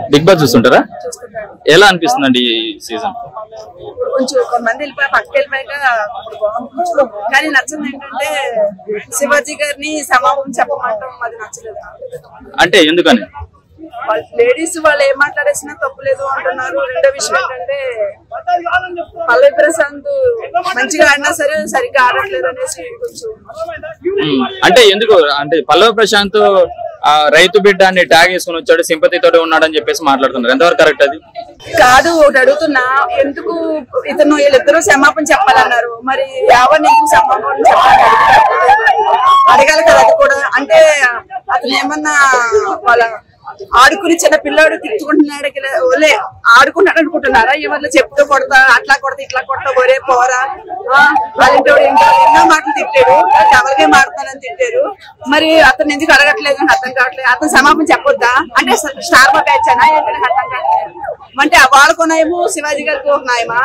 Big boss చూస్తుంటారా చూస్తుంటాడు ఎలా అనిపిస్తుందండి ఈ సీజన్ ఇప్పుడు కొంచెం కొంతమంది వెళ్ళిపోయి పక్కకి వెళ్ళిపోయాక ఇప్పుడు బాగుంది. కానీ నచ్చింది ఏంటంటే శివాజీ గారిని సమాపం చెప్పమంటాం అది నచ్చలేదు అంటే ఎందుకని లేడీస్ వాళ్ళు ఏం మాట్లాడేసినా తప్పులేదు అంటున్నారు రెండో విషయం ఏంటంటే పల్లవి ప్రశాంత్ మంచిగా ఆడినా సరే సరిగ్గా ఆడట్లేదు అనేసి కొంచెం ఉమ్, అంటే ఎందుకు అంటే పల్లవ ప్రశాంత్ ఆ రైతు బిడ్డ అని ట్యాగ్ వేసుకుని వచ్చాడు సింపతితో ఉన్నాడని చెప్పేసి మాట్లాడుతున్నారు ఎంతవరకు కరెక్ట్ అది కాదు ఒకటి అడుగుతున్నా ఎందుకు ఇతను వీళ్ళిద్దరూ క్షమాపణ చెప్పాలన్నారు మరి ఎవరు నీకు క్షమాపణ చెప్పాలి అడగాలి కదా అది కూడా అంటే అతను ఏమన్నా వాళ్ళ ఆడుకుని చిన్న పిల్లాడు తిట్టుకుంటున్నాడు ఇక్కడ ఓలే ఆడుకుంటాడు అనుకుంటున్నారా ఎవరిలో చెప్తూ కొడతా అట్లా కొడతా ఇట్లా కొడతా ఒరే పోరా ఆ, అలాంటి ఎన్నో ఎన్నో మాటలు తిట్టాడు ఎవరికే మారుతానని తిట్టారు మరి అతను ఎందుకు అడగట్లేదు అని అర్థం కావట్లేదు అతను సమాపం చెప్పొద్దా అంటే స్టార్ బాగా ఇచ్చానా ఏంటి నాకు అర్థం కావట్లేదు అంటే వాళ్ళకున్నాయేమో శివాజీ గారికి ఒక న్యాయమా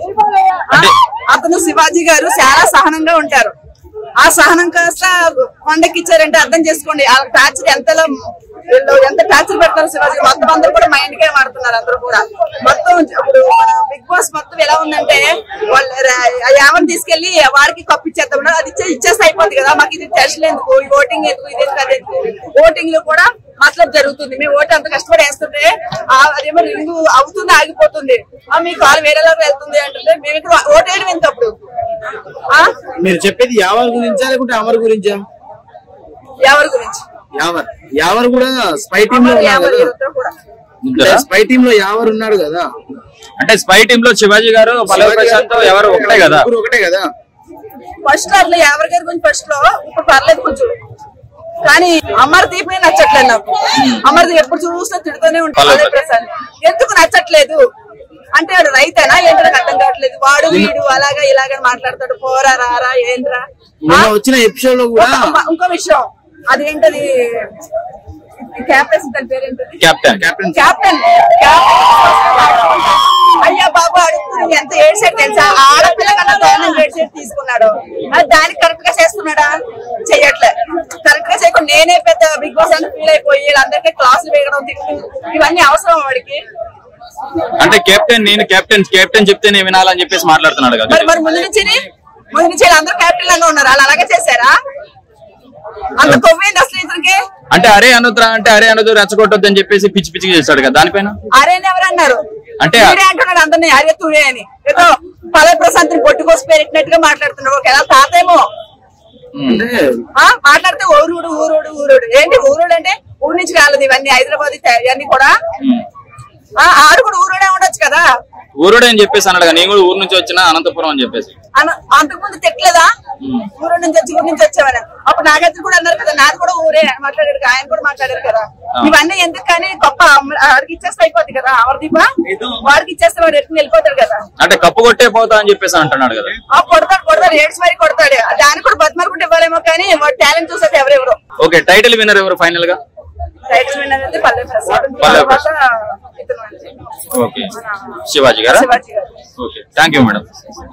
ఆ, అతను శివాజీ గారు చాలా సహనంగా ఉంటారు ఆ సహనం కాస్త కొండకి ఇచ్చారంటే అర్థం చేసుకోండి ఆ టార్చర్ ఎంతలో వీళ్ళు ఎంత టార్చర్ పెడతారు శివాజీ మొత్తం అందరూ కూడా మైండ్ గే మారుతున్నారు అందరూ కూడా మొత్తం ఇప్పుడు మన బిగ్ బాస్ మొత్తం ఎలా ఉందంటే వాళ్ళు ఏమని తీసుకెళ్లి వాడికి కప్పు ఇచ్చేద్దాం అది ఇచ్చే ఇచ్చేస్తే అయిపోతుంది కదా మాకు ఇది టెస్ట్ ఎందుకు ఈ ఓటింగ్ ఎందుకు ఇది ఎందుకు అది ఎందుకు ఓటింగ్ లో కూడా మతలబ్ జరుగుతుంది మేము ఓటు అంత కష్టపడి వేస్తుంటే ఆ అదేమో రింగు అవుతుంది ఆగిపోతుంది ఆ మీ కాలు వేరేలాగా వెళ్తుంది అంటే మేము ఇక్కడ ఓటు వేయడం ఎంత అప్పుడు ఆ? మీరు చెప్పేది యావర్ గురించా లేకుంటే అమర్ గురించా ఎవరి గురించి యావర్ యావర్ కూడా స్పై టీమ్ లో అమర్ ఉన్నాడు యావర్ కదా వీళ్ళతో కూడా ఇద్దరా? స్పై టీమ్ లో యావర్ ఉన్నాడు కదా అంటే స్పై టీమ్ లో శివాజీ గారు పల్లవ ప్రశాంత్ ఎవరు ఒకటే కదా ముగ్గురు ఒకటే కదా ఫస్ట్ లో అట్లా ఎవరి గారి గురించి ఫస్ట్ లో ఇప్పుడు పర్లేదు కొంచెం కానీ అమర్దీప్ నే నచ్చట్లేదు నాకు అమర్దీప్ ఎప్పుడు చూసినా తిడుతూనే ఉంటాడు పల్లవి పల్లవి ప్రసాద్ ఎందుకు నచ్చట్లేదు అంటే వాడు రైతేనా ఏంటో నాకు అర్థం కావట్లేదు వాడు వీడు అలాగా ఇలాగా మాట్లాడతాడు పోరా రారా ఏంట్రా ఆ? నిన్న వచ్చిన ఎపిసోడ్ లో కూడా ఒక- ఇంకో విషయం అదేంటది క్యాప్టెన్ దాని పేరేంటది కెప్టెన్ కెప్టెన్ క్యాప్టెన్ అయ్యా బాబు అడుగుతుంది ఎంత ఏడ్చాడు తెలుసా ఆడపిల్ల కన్నా దారుణంగా ఏడ్చేది తీసుకున్నాడు అది దానికి కరెక్ట్ గా చేస్తున్నాడా చెయ్యట్లే కరెక్ట్ గా చేయకుండా నేనే పెద్ద బిగ్ బాస్ అని ఫీల్ అయిపోయి వీళ్ళందరికీ క్లాసులు వేయడం తిట్టు ఇవన్నీ అవసరం వాడికి అంటే కెప్టెన్ నేను కెప్టెన్ కెప్టెన్ చెప్తేనే వినాలని చెప్పేసి మాట్లాడుతున్నాడు కదా మరి మరి ముందు నుంచి ముందు నుంచి అందరూ క్యాప్టెన్ లాగా ఉన్నారు వాళ్ళు అలాగే చేశారా అంత కొవ్వేంది అసలు ఇతనికి అంటే అరే అనుద్రా అంటే అరే అనుదు రెచ్చగొట్టొద్దు అని చెప్పేసి పిచ్చి పిచ్చిగా చేస్తాడు కదా దానిపైన అరేని ఎవరు అన్నారు అంటే- తుడే అంటున్నాడు అందరినీ అరే తుడే అని ఏదో పలవ ప్రశాంత్ పొట్టు కోసి పెట్టినట్టుగా మాట్లాడుతున్నాడు ఒక ఎలా తాతేమో ఉమ్. అంటే ఆ మాట్లాడితే ఊరుడు ఊరుడు ఊరుడు ఏంటి ఊరుడు అంటే ఊరు నుంచి రాలేదు ఇవన్నీ హైదరాబాద్ ఇవన్నీ కూడా ఉమ్. ఆ ఆడు కూడా ఊరుడే ఉండొచ్చు కదా ఊరుడే అని చెప్పేసి అన్నాడు కదా, నేను కూడా ఊరు నుంచి వచ్చిన అనంతపురం అని చెప్పేసి అన- అంతకుముందు తిట్టలేదా ఊరు నుంచి వచ్చి ఊరు నుంచి వచ్చామని అప్పుడు నాగైతే కూడా అన్నారు కదా నాది కూడా ఊరే అని మాట్లాడారు కదా, ఆయన కూడా మాట్లాడారు కదా ఆ. ఇవన్నీ ఎందుకు కానీ గొప్ప అమ్మ- ఆడికి ఇచ్చేస్తే అయిపోద్ది కదా అమర్దీప వాడికి ఇచ్చేస్తే వాడు ఎట్టుకుని వెళ్ళిపోతాడు కదా అంటే కప్పు కొట్టే పోతా అని చెప్పేసి అంటున్నాడు కదా ఆ కొడతాడు కొడతాడు ఏడ్స్ మరి కొడతాడు దానికి కూడా బతిమారుకుంటే ఇవ్వాలేమో కానీ వాడు టాలెంట్ చూసేది ఎవరెవరు ఓకే టైటిల్ విన్నర్ ఎవరు ఫైనల్ గా టైటిల్ విన్నర్ అయితే పల్లె ప్రసాద్ పల్లవి తర్వాత ఇతను ఓకే శివాజీ గారా శివాజీ గారు ఓకే థ్యాంక్ యూ మేడం